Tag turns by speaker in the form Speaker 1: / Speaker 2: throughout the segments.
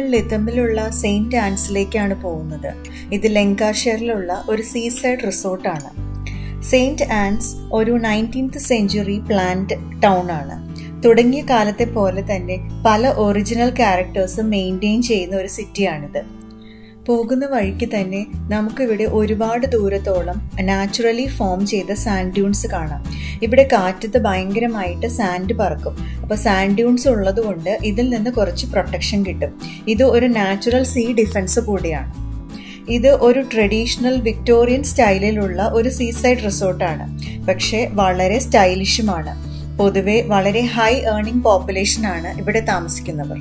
Speaker 1: ലിതമിലുള്ള Saint ആൻസിലേക്കാണ് പോകുന്നത് ഇത് ലങ്കാഷെയറിലുള്ള ഒരു സീസൈഡ് റിസോർട്ടാണ് സെയിന്റ് ആൻസ് ഒരു നയൻറ്റീൻത്ത് സെഞ്ചുറി പ്ലാന്റ് ടൗൺ ആണ് തുടങ്ങിയ കാലത്തെ പോലെ തന്നെ പല ഒറിജിനൽ ക്യാരക്ടേഴ്സും മെയിൻറ്റെയിൻ ചെയ്യുന്ന ഒരു സിറ്റിയാണിത് പോകുന്ന വഴിക്ക് തന്നെ നമുക്കിവിടെ ഒരുപാട് ദൂരത്തോളം നാച്ചുറലി ഫോം ചെയ്ത സാൻഡ് ഡ്യൂൺസ് കാണാം ഇവിടെ കാറ്റത്ത് ഭയങ്കരമായിട്ട് സാൻഡ് പറക്കും അപ്പോൾ സാൻഡ് ഡ്യൂൺസ് ഉള്ളതുകൊണ്ട് ഇതിൽ നിന്ന് കുറച്ച് പ്രൊട്ടക്ഷൻ കിട്ടും ഇത് ഒരു നാച്ചുറൽ സീ ഡിഫൻസ് കൂടിയാണ് ഇത് ഒരു ട്രഡീഷണൽ വിക്ടോറിയൻ സ്റ്റൈലിലുള്ള ഒരു സീസൈഡ് റിസോർട്ടാണ് പക്ഷേ വളരെ സ്റ്റൈലിഷുമാണ് പൊതുവെ വളരെ ഹൈ ഏർണിംഗ് പോപ്പുലേഷൻ ആണ് ഇവിടെ താമസിക്കുന്നവർ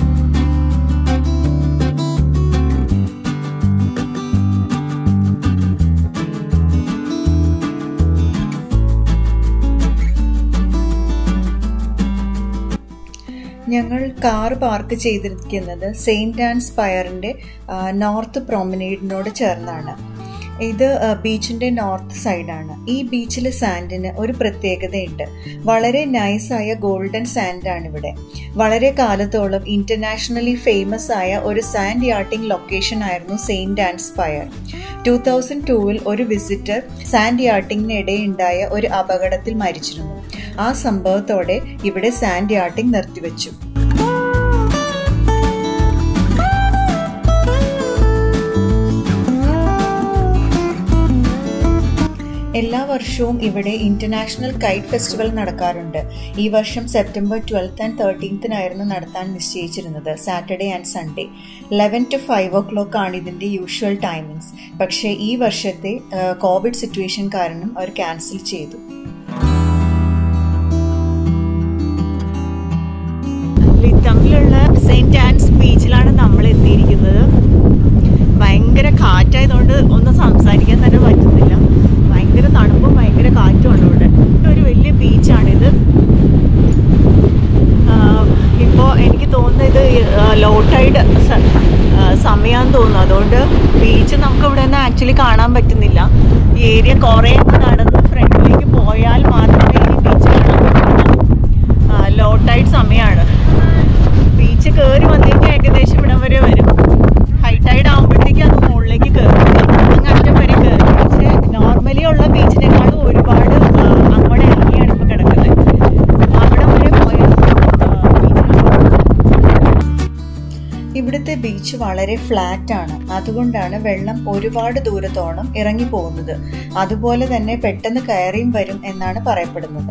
Speaker 1: ഞങ്ങൾ കാർ പാർക്ക് ചെയ്തിരിക്കുന്നത് സെയിന്റ് ആൻഡ് സ്പയറിന്റെ നോർത്ത് പ്രൊമനേഡിനോട് ചേർന്നാണ് ഇത് ബീച്ചിന്റെ നോർത്ത് സൈഡാണ് ഈ ബീച്ചിലെ സാൻഡിന് ഒരു പ്രത്യേകതയുണ്ട് വളരെ നൈസായ ഗോൾഡൻ സാൻഡാണ് ഇവിടെ വളരെ കാലത്തോളം ഇന്റർനാഷണലി ഫേമസ് ആയ ഒരു സാൻഡ് യാട്ടിംഗ് ലൊക്കേഷൻ ആയിരുന്നു Saint Annes pier two thousand ടൂവിൽ ഒരു വിസിറ്റർ സാൻഡ് യാട്ടിങ്ങിനിടെ ഉണ്ടായ ഒരു അപകടത്തിൽ മരിച്ചിരുന്നു ആ സംഭവത്തോടെ ഇവിടെ സാൻഡ് യാട്ടിംഗ് നിർത്തിവെച്ചു എല്ലാ വർഷവും ഇവിടെ ഇന്റർനാഷണൽ കൈറ്റ് ഫെസ്റ്റിവൽ നടക്കാറുണ്ട് ഈ വർഷം സെപ്റ്റംബർ ട്വൽത്ത് ആൻഡ് തേർട്ടീൻത്തിനായിരുന്നു നടത്താൻ നിശ്ചയിച്ചിരുന്നത് Saturday and Sunday eleven to five o'clock ആണ് ഇതിന്റെ യൂഷ്വൽ ടൈമിങ്സ് പക്ഷേ ഈ വർഷത്തെ കോവിഡ് സിറ്റുവേഷൻ കാരണം അവർ ക്യാൻസൽ ചെയ്തു
Speaker 2: ലിത്തമിലുള്ള സെയിന്റ് ആൻസ് ബീച്ചിലാണ് നമ്മൾ എത്തിയിരിക്കുന്നത് ഭയങ്കര കാറ്റായതുകൊണ്ട് ഒന്നും സംസാരിക്കാൻ തന്നെ പറ്റുന്നില്ല ഭയങ്കര തണുപ്പും ഭയങ്കര കാറ്റുമാണ് ഇവിടെ ഒരു വലിയ ബീച്ചാണിത് ഇപ്പോൾ എനിക്ക് തോന്നുന്നത് ലോ ടൈഡ് സമയമാണെന്ന് തോന്നുന്നു അതുകൊണ്ട് ബീച്ച് നമുക്ക് ഇവിടെ നിന്ന് ആക്ച്വലി കാണാൻ പറ്റുന്നില്ല ഈ ഏരിയ കുറേ നടന്ന് ഫ്രണ്ടിലേക്ക് പോയാൽ മാത്രമേ ഈ ബീച്ച് കാണാൻ പറ്റുള്ളൂ ലോ ടൈഡ് സമയമാണ് ബീച്ച് കയറി വന്നേക്ക് ഏകദേശം ഇവിടം വരെ വരും ഹൈ ടൈഡ് ആകുമ്പോഴത്തേക്ക് അത് മുകളിലേക്ക് കയറും അങ്ങ് അറ്റം വരെ കയറും പക്ഷേ നോർമലി ഉള്ള ബീച്ചിനേക്കാളും ഒരുപാട് അങ്ങോട്ട് ഇറങ്ങിയാണ് ഇപ്പോൾ കിടക്കുന്നത് അവിടെ വരെ പോയാൽ
Speaker 1: ഇവിടുത്തെ ബീച്ച് വളരെ ഫ്ലാറ്റ് ആണ് അതുകൊണ്ടാണ് വെള്ളം ഒരുപാട് ദൂരത്തോളം ഇറങ്ങി പോകുന്നത് അതുപോലെ തന്നെ പെട്ടെന്ന് കയറിയും വരും എന്നാണ് പറയപ്പെടുന്നത്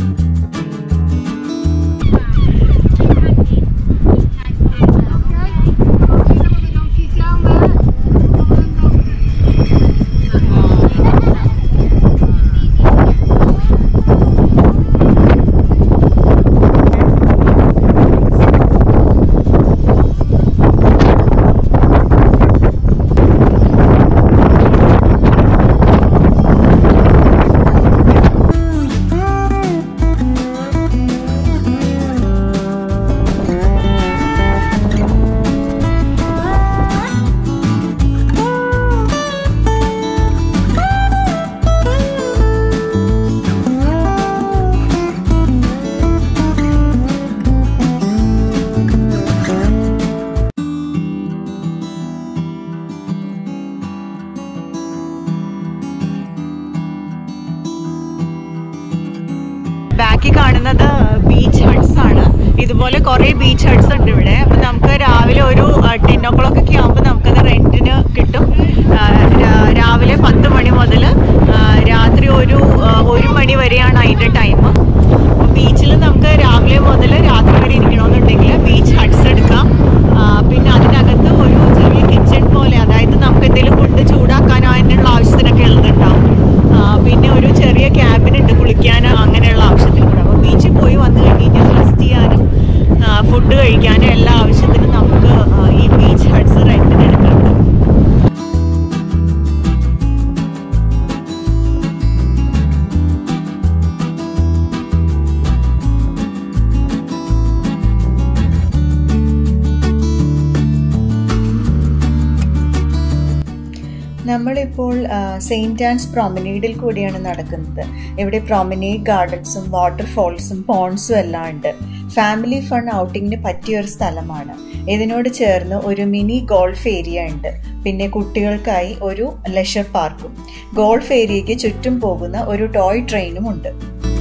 Speaker 2: ബാക്കി കാണുന്നത് ബീച്ച് ഹട്ട്സ് ആണ് ഇതുപോലെ കുറേ ബീച്ച് ഹട്ട്സ് ഉണ്ട് ഇവിടെ അപ്പം നമുക്ക് രാവിലെ ഒരു ടെൻ ഓ ക്ലോക്ക് ഒക്കെ ആകുമ്പോൾ നമുക്കത് റെൻറ്റിന് കിട്ടും ആ, രാ- രാവിലെ പത്ത് മണി മുതൽ രാത്രി ഒരു ആ, ഒരു മണി വരെയാണ് അതിൻ്റെ ടൈം ബീച്ചിൽ നമുക്ക് രാവിലെ മുതൽ രാത്രി വരെ ഇരിക്കണമെന്നുണ്ടെങ്കിൽ ബീച്ച് ഹട്ട്സ് എടുക്കാം ആ, പിന്നെ അതിനകത്ത് ഒരു ചെറിയ കിച്ചൺ പോലെ അതായത് നമുക്ക് എന്തെങ്കിലും ഫുഡ് ചൂടാക്കാനോ അതിനുള്ള ആവശ്യത്തിനൊക്കെ ഉള്ളതുണ്ടാവും ആ, പിന്നെ ഒരു ചെറിയ ക്യാബിൻ ഉണ്ട് കുളിക്കാൻ അങ്ങനെയുള്ള ആവശ്യത്തിന് കൂടെ അപ്പോൾ ബീച്ചിൽ പോയി വന്നു കഴിഞ്ഞാൽ റെസ്റ്റ് ചെയ്യാനും ഫുഡ് കഴിക്കാനും എല്ലാ ആവശ്യത്തിനും നമുക്ക് ആ, ഈ ബീച്ച് ഹട്ട്സ് റെൻറ്റിന് എടുക്കാം
Speaker 1: നമ്മളിപ്പോൾ സെയിൻറ്റ് ആൻസ് പ്രൊമനേഡിൽ കൂടിയാണ് നടക്കുന്നത് ഇവിടെ പ്രൊമനേഡ് ഗാർഡൻസും വാട്ടർഫോൾസും പോൺസും എല്ലാം ഉണ്ട് ഫാമിലി ഫൺ ഔട്ടിങ്ങിന് പറ്റിയ ഒരു സ്ഥലമാണ് ഇതിനോട് ചേർന്ന് ഒരു മിനി ഗോൾഫ് ഏരിയ ഉണ്ട് പിന്നെ കുട്ടികൾക്കായി ഒരു ലെഷർ പാർക്കും ഗോൾഫ് ഏരിയയ്ക്ക് ചുറ്റും പോകുന്ന ഒരു ടോയ് ട്രെയിനും ഉണ്ട്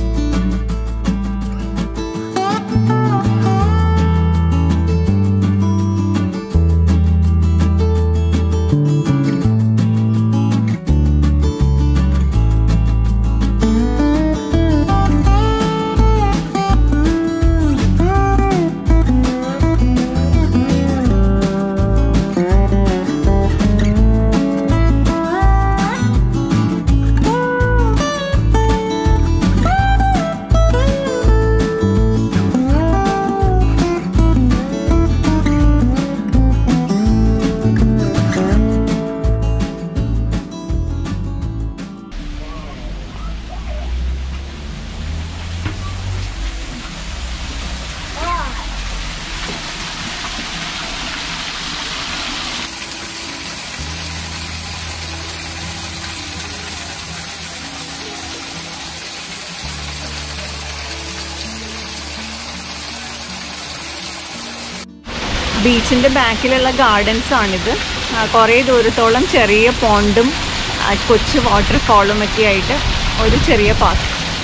Speaker 2: ബീച്ചിൻ്റെ ബാക്കിലുള്ള ഗാർഡൻസ് ആണിത് ആ, കുറേ ദൂരത്തോളം ചെറിയ പോണ്ടും ആ, കൊച്ചു വാട്ടർഫാളും ഒക്കെ ആയിട്ട് ഒരു ചെറിയ പാർക്ക്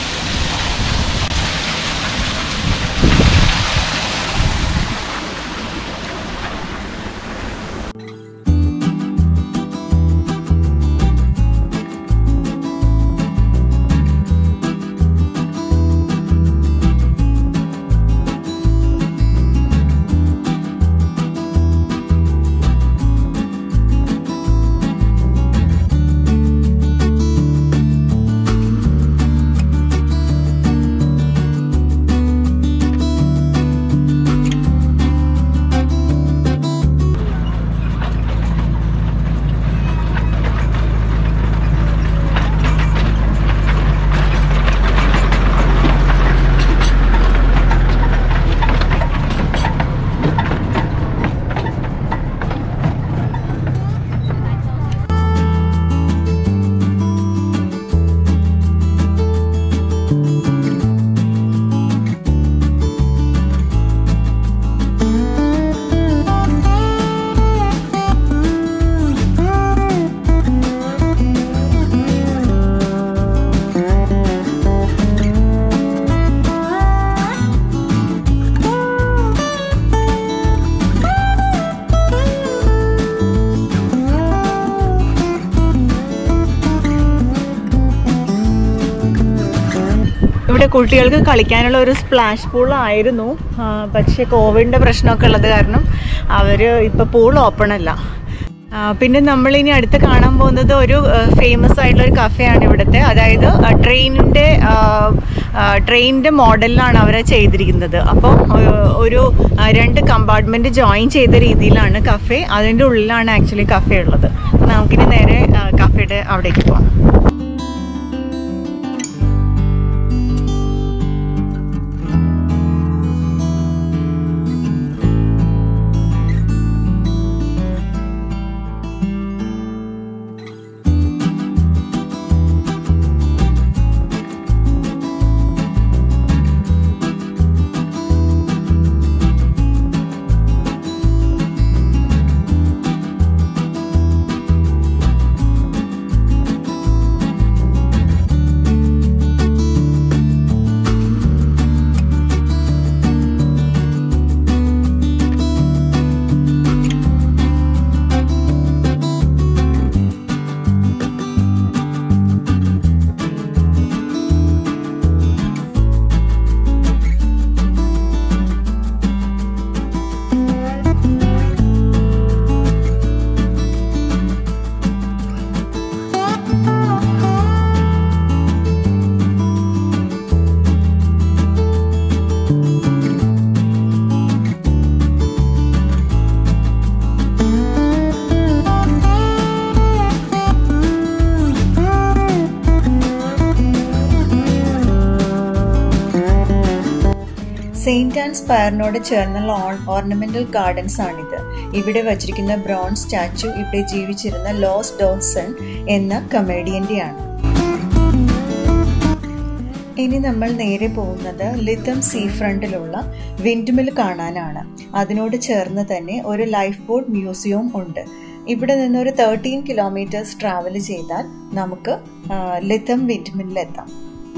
Speaker 2: ഇവിടെ കുട്ടികൾക്ക് കളിക്കാനുള്ള ഒരു സ്പ്ലാഷ് പൂൾ ആയിരുന്നു ആ, പക്ഷേ കോവിഡിൻ്റെ പ്രശ്നമൊക്കെ ഉള്ളത് കാരണം അവർ ഇപ്പോൾ പൂൾ ഓപ്പൺ അല്ല ആ, പിന്നെ നമ്മളിനി അടുത്ത് കാണാൻ പോകുന്നത് ഒരു ഫേമസ് ആയിട്ടുള്ള ഒരു കഫേയാണ് ഇവിടുത്തെ അതായത് ട്രെയിനിൻ്റെ ട്രെയിനിൻ്റെ മോഡലിലാണ് അവർ ചെയ്തിരിക്കുന്നത് അപ്പോൾ ഒരു ആ, രണ്ട് കമ്പാർട്ട്മെൻറ്റ് ജോയിൻ ചെയ്ത രീതിയിലാണ് കഫേ അതിൻ്റെ ഉള്ളിലാണ് ആക്ച്വലി കഫേ ഉള്ളത് നമുക്കിനി നേരെ കഫേയുടെ അവിടേക്ക് പോകാം
Speaker 1: സെയിന്റ് ആൻഡ് സ്പയറിനോട് ചേർന്നുള്ള ഓർണമെന്റൽ ഗാർഡൻസ് ആണിത് ഇവിടെ വച്ചിരിക്കുന്ന ബ്രോൺസ് സ്റ്റാച്ചു ഇവിടെ ജീവിച്ചിരുന്ന ലോസ് ഡോസൺ എന്ന കമേഡിയന്റെയാണ് ഇനി നമ്മൾ നേരെ പോകുന്നത് ലിതം സീ ഫ്രണ്ടിലുള്ള വിൻഡ്മിൽ കാണാനാണ് അതിനോട് ചേർന്ന് തന്നെ ഒരു ലൈഫ് ബോട്ട് മ്യൂസിയവും ഉണ്ട് ഇവിടെ നിന്ന് ഒരു തേർട്ടീൻ കിലോമീറ്റേഴ്സ് ട്രാവൽ ചെയ്താൽ നമുക്ക് ലിതം വിൻഡ്മില്ലെത്താം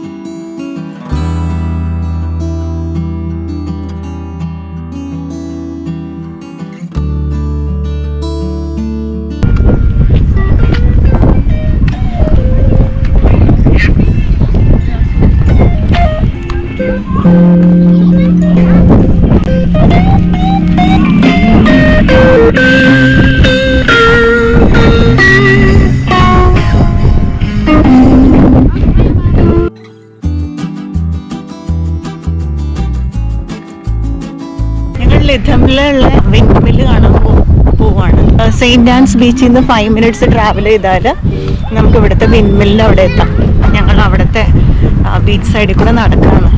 Speaker 2: ഞങ്ങൾ ലിഥമിലുള്ള വിൻഡ് മില്ല് കാണാൻ പോ- പോവാണ് സെയിന്റ് ആൻസ് ബീച്ചിൽ നിന്ന് ഫൈവ് മിനിറ്റ്സ് ട്രാവൽ ചെയ്താൽ നമുക്ക് ഇവിടുത്തെ വിൻഡ് മില്ലിൻ്റെ അവിടെ എത്താം ഞങ്ങൾ അവിടുത്തെ ബീച്ച് സൈഡിൽ കൂടെ നടക്കുകയാണ്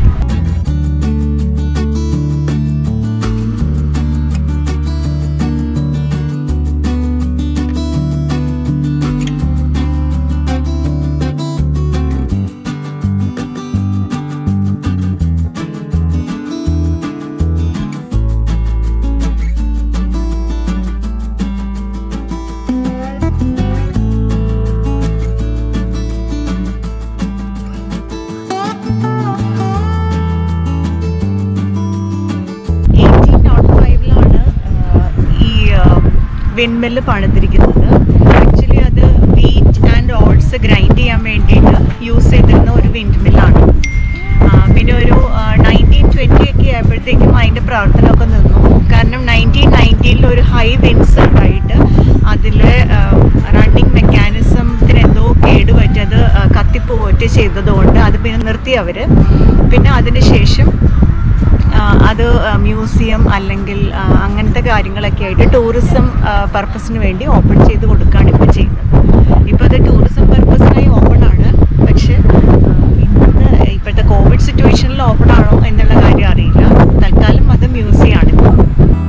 Speaker 2: എയ്റ്റീൻ നോട്ട് ഫൈവിലാണ് ഈ വിൻഡ്മില്ല് പണിതിരിക്കുന്നത് ആക്ച്വലി അത് വീറ്റ് ആൻഡ് ഓട്സ് ഗ്രൈൻഡ് ചെയ്യാൻ വേണ്ടിയിട്ട് യൂസ് ചെയ്തിരുന്ന ഒരു വിൻഡ്മില്ലാണ് പിന്നെ ഒരു നയൻറ്റീൻ ട്വൻറ്റി ഒക്കെ ആയപ്പോഴത്തേക്കും അതിൻ്റെ പ്രവർത്തനമൊക്കെ നിന്നു കാരണം നയൻറ്റീൻ നയൻറ്റീനിൽ ഒരു ഹൈ വിൻസ് ഉണ്ടായിട്ട് അതിൽ റണ്ണിങ് മെക്കാനിസത്തിന് എന്തോ കേടുപറ്റി അത് കത്തിപ്പോവുകയൊക്കെ ചെയ്തതുകൊണ്ട് അത് പിന്നെ നിർത്തി അവർ പിന്നെ അതിന് ശേഷം ആ, അത് മ്യൂസിയം അല്ലെങ്കിൽ ആ, അങ്ങനത്തെ കാര്യങ്ങളൊക്കെ ആയിട്ട് ടൂറിസം പർപ്പസിന് വേണ്ടി ഓപ്പൺ ചെയ്ത് കൊടുക്കുകയാണ് ഇപ്പോൾ ചെയ്യുന്നത് ഇപ്പോൾ അത് ടൂറിസം പർപ്പസിനായി ഓപ്പൺ ആണ് പക്ഷെ ആ, ഇന്ന് ഇപ്പോഴത്തെ കോവിഡ് സിറ്റുവേഷനിൽ ഓപ്പൺ ആണോ എന്നുള്ള കാര്യം അറിയില്ല തൽക്കാലം അത് മ്യൂസിയം ആണ് ഇപ്പോൾ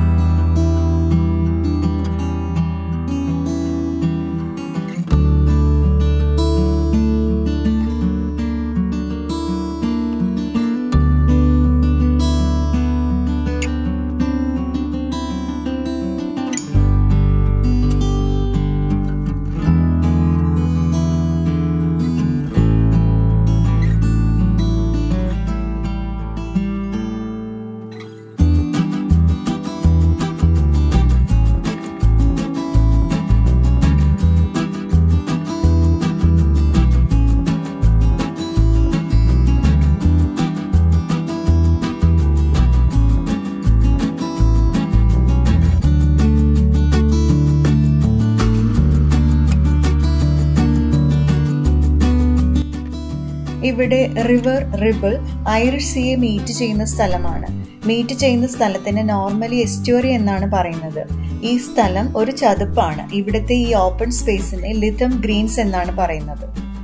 Speaker 1: ഇവിടെ റിവർ റിബിൾ ഐറിഷ് സീയെ മീറ്റ് ചെയ്യുന്ന സ്ഥലമാണ് മീറ്റ് ചെയ്യുന്ന സ്ഥലത്തിന് നോർമലി എസ്റ്റോറി എന്നാണ് പറയുന്നത് ഈ സ്ഥലം ഒരു ചതുപ്പാണ് ഇവിടുത്തെ ഈ ഓപ്പൺ സ്പേസിനെ ലിതം ഗ്രീൻസ് എന്നാണ് പറയുന്നത്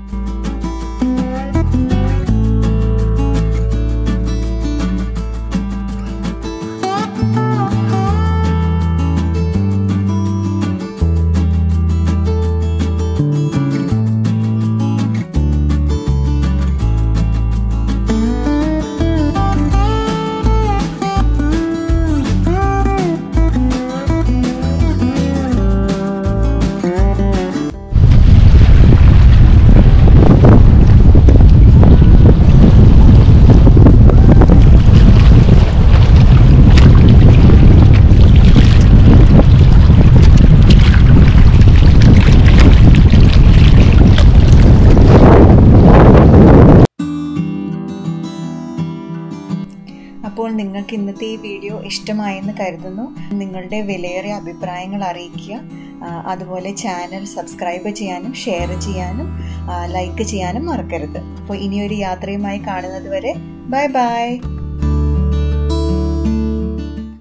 Speaker 1: അപ്പോൾ നിങ്ങൾക്ക് ഇന്നത്തെ ഈ വീഡിയോ ഇഷ്ടമായെന്ന് കരുതുന്നു നിങ്ങളുടെ വിലയേറിയ അഭിപ്രായങ്ങൾ അറിയിക്കുക ആ, അതുപോലെ ചാനൽ സബ്സ്ക്രൈബ് ചെയ്യാനും ഷെയർ ചെയ്യാനും ലൈക്ക് ചെയ്യാനും മറക്കരുത് അപ്പോൾ ഇനിയൊരു യാത്രയുമായി കാണുന്നത് വരെ ബൈ ബൈ